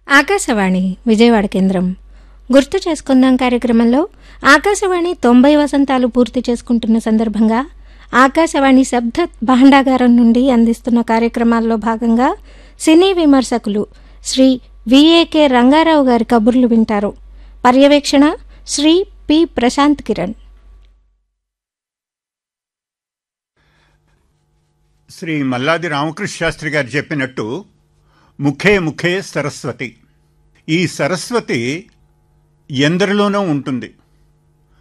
ఆకాశవాణి విజయవాడ కేంద్రం గుర్తు చేసుకుందాం కార్యక్రమంలో ఆకాశవాణి తొంభై వసంతాలు పూర్తి చేసుకుంటున్న సందర్భంగా ఆకాశవాణి శబ్ద భాండాగారం నుండి అందిస్తున్న కార్యక్రమాల్లో భాగంగా సినీ విమర్శకులు శ్రీ విఏకే రంగారావు గారి కబుర్లు వింటారు పర్యవేక్షణ శ్రీ పి ప్రశాంత్ కిరణ్ శ్రీ మల్లాది రామకృష్ణ శాస్త్రి గారు చెప్పినట్టు ముఖే ముఖే సరస్వతి ఈ సరస్వతి ఎందరిలోనూ ఉంటుంది